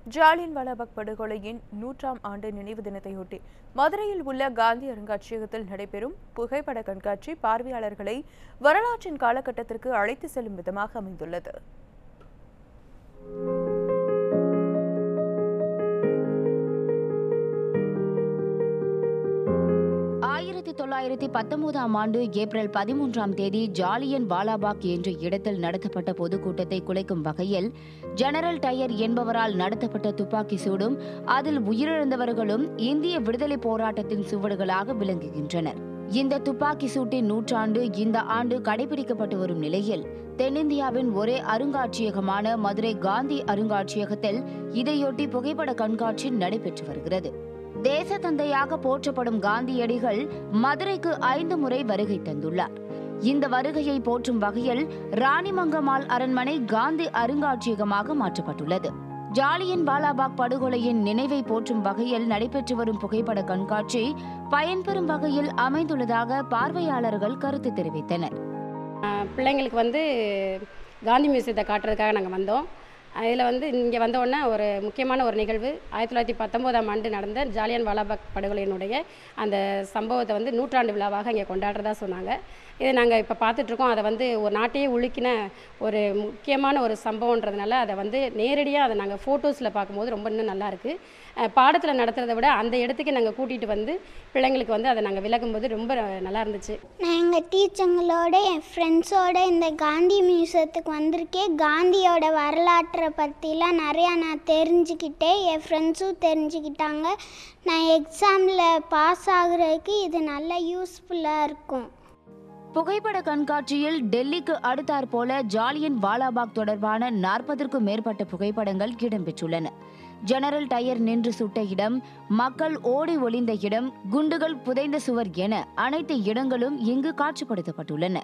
ஜாலியன் வாலாபாக் படுகொலையின் நூற்றாம் ஆண்டு நினைவு தினத்தையொட்டி மதுரையில் உள்ள காந்தி அருங்காட்சியகத்தில் நடைபெறும் புகைப்பட கண்காட்சி பார்வையாளர்களை வரலாற்றின் காலகட்டத்திற்கு அழைத்து செல்லும் விதமாக அமைந்துள்ளது ஆயிரத்தி தொள்ளாயிரத்தி பத்தொன்பதாம் ஆண்டு ஏப்ரல் பதிமூன்றாம் தேதி ஜாலியன் வாலாபாக் என்ற இடத்தில் நடத்தப்பட்ட பொதுக்கூட்டத்தை குலைக்கும் வகையில் ஜெனரல் டயர் என்பவரால் நடத்தப்பட்ட துப்பாக்கி சூடும் அதில் உயிரிழந்தவர்களும் இந்திய விடுதலை போராட்டத்தின் சுவடுகளாக விளங்குகின்றனர் இந்த துப்பாக்கி சூட்டின் நூற்றாண்டு இந்த ஆண்டு கடைபிடிக்கப்பட்டு வரும் நிலையில் தென்னிந்தியாவின் ஒரே அருங்காட்சியகமான மதுரை காந்தி அருங்காட்சியகத்தில் இதையொட்டி புகைப்பட கண்காட்சி நடைபெற்று வருகிறது தேச தந்தையாக போற்றப்படும் காந்தியடிகள் மதுரைக்கு ஐந்து முறை வருகை தந்துள்ளார் இந்த வருகையை போற்றும் வகையில் ராணிமங்கமால் அரண்மனை காந்தி அருங்காட்சியகமாக மாற்றப்பட்டுள்ளது ஜாலியன் வாலாபாக் படுகொலையின் நினைவை போற்றும் வகையில் நடைபெற்று வரும் புகைப்பட கண்காட்சி பயன்பெறும் வகையில் அமைந்துள்ளதாக பார்வையாளர்கள் கருத்து தெரிவித்தனர் பிள்ளைங்களுக்கு வந்து காந்தி மியூசியத்தை காட்டுறதுக்காக நாங்கள் வந்தோம் இதில் வந்து இங்கே வந்த உடனே ஒரு முக்கியமான ஒரு நிகழ்வு ஆயிரத்தி தொள்ளாயிரத்தி பத்தொம்போதாம் ஆண்டு நடந்த ஜாலியன் வாலாபாக் படுகொலையினுடைய அந்த சம்பவத்தை வந்து நூற்றாண்டு விழாவாக இங்கே கொண்டாடுறதா சொன்னாங்க இதை நாங்கள் இப்போ பார்த்துட்ருக்கோம் அதை வந்து ஒரு நாட்டையே உலுக்கின ஒரு முக்கியமான ஒரு சம்பவன்றதுனால அதை வந்து நேரடியாக அதை நாங்கள் ஃபோட்டோஸில் பார்க்கும்போது ரொம்ப இன்னும் நல்லாயிருக்கு பாடத்தில் நடத்துகிறத விட அந்த இடத்துக்கு நாங்கள் கூட்டிகிட்டு வந்து பிள்ளைங்களுக்கு வந்து அதை நாங்கள் விளக்கும்போது ரொம்ப நல்லா இருந்துச்சு நான் எங்கள் டீச்சங்களோட என் ஃப்ரெண்ட்ஸோட இந்த காந்தி மியூசியத்துக்கு வந்திருக்கேன் காந்தியோட வரலாற்றை பற்றிலாம் நிறையா நான் தெரிஞ்சுக்கிட்டேன் என் ஃப்ரெண்ட்ஸும் தெரிஞ்சுக்கிட்டாங்க நான் எக்ஸாமில் பாஸ் ஆகுறதுக்கு இது நல்ல யூஸ்ஃபுல்லாக இருக்கும் புகைப்பட கண்காட்சியில் டெல்லிக்கு அடுத்தாற் போல ஜாலியன் வாலாபாக் தொடர்பான நாற்பதற்கும் மேற்பட்ட புகைப்படங்கள் இடம்பெற்றுள்ளன ஜெனரல் டயர் நின்று சுட்ட இடம் மக்கள் ஓடி ஒளிந்த இடம் குண்டுகள் புதைந்த சுவர் என அனைத்து இடங்களும் இங்கு காட்சிப்படுத்தப்பட்டுள்ளன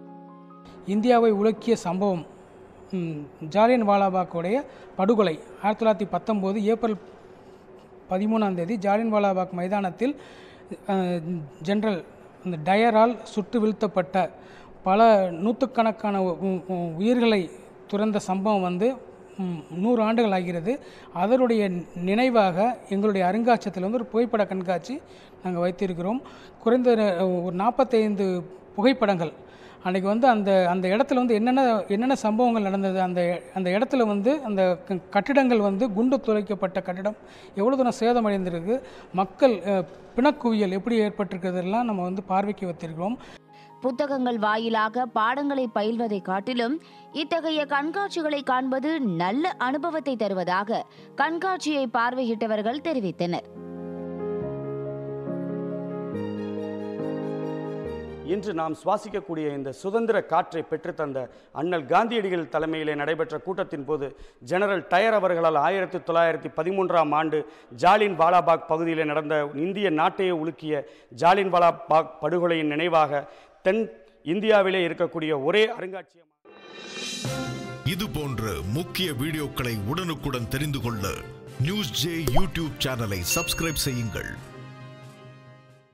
இந்தியாவை உலுக்கிய சம்பவம் ம், ஜாலியன் வாலாபாக்குடைய படுகொலை ஆயிரத்தி தொள்ளாயிரத்தி பத்தொம்போது ஏப்ரல் பதிமூணாம் தேதி ஜாலியன் வாலாபாக் மைதானத்தில் அஹ், ஜெனரல் இந்த டயரால் சுட்டு வீழ்த்தப்பட்ட பல நூற்றுக்கணக்கான உ- உ- உயிர்களை துறந்த சம்பவம் வந்து ம், நூறு ஆண்டுகள் ஆகிறது அதனுடைய நினைவாக எங்களுடைய அருங்காட்சியகத்தில் வந்து ஒரு புகைப்பட கண்காட்சி நாங்கள் வைத்திருக்கிறோம் குறைந்த ஒரு நாற்பத்தைந்து புகைப்படங்கள் அன்றைக்கி வந்து அந்த அந்த இடத்துல வந்து என்னென்ன என்னென்ன சம்பவங்கள் நடந்தது அந்த அந்த இடத்துல வந்து அந்த க- கட்டிடங்கள் வந்து குண்டு துளைக்கப்பட்ட கட்டிடம் எவ்வளோ தூரம் சேதமடைந்திருக்கு மக்கள் அஹ், பிணக்குவியல் எப்படி ஏற்பட்டிருக்கிறதெல்லாம் நம்ம வந்து பார்வைக்கு வைத்திருக்கிறோம் புத்தகங்கள் வாயிலாக பாடங்களை பயில்வதை காட்டிலும் இத்தகைய கண்காட்சிகளை காண்பது நல்ல அனுபவத்தை தருவதாக கண்காட்சியை பார்வையிட்டவர்கள் தெரிவித்தனர் இன்று நாம் சுவாசிக்கக்கூடிய இந்த சுதந்திர காற்றை பெற்றுத்தந்த அண்ணல் காந்தியடிகள் தலைமையிலே நடைபெற்ற கூட்டத்தின் போது ஜெனரல் டயர் அவர்களால் ஆயிரத்தி தொள்ளாயிரத்தி பதிமூன்றாம் ஆண்டு ஜாலின் வாலாபாக் பகுதியில் நடந்த இந்திய நாட்டையே உலுக்கிய ஜாலின் வாலாபாக் படுகொலையின் நினைவாக தென் இந்தியாவிலே இருக்கக்கூடிய ஒரே அருங்காட்சியகம் இது போன்ற முக்கிய வீடியோக்களை உடனுக்குடன் தெரிந்து கொள்ள நியூஸ் ஜே யூடியூப் சேனலை சப்ஸ்கிரைப் செய்யுங்கள்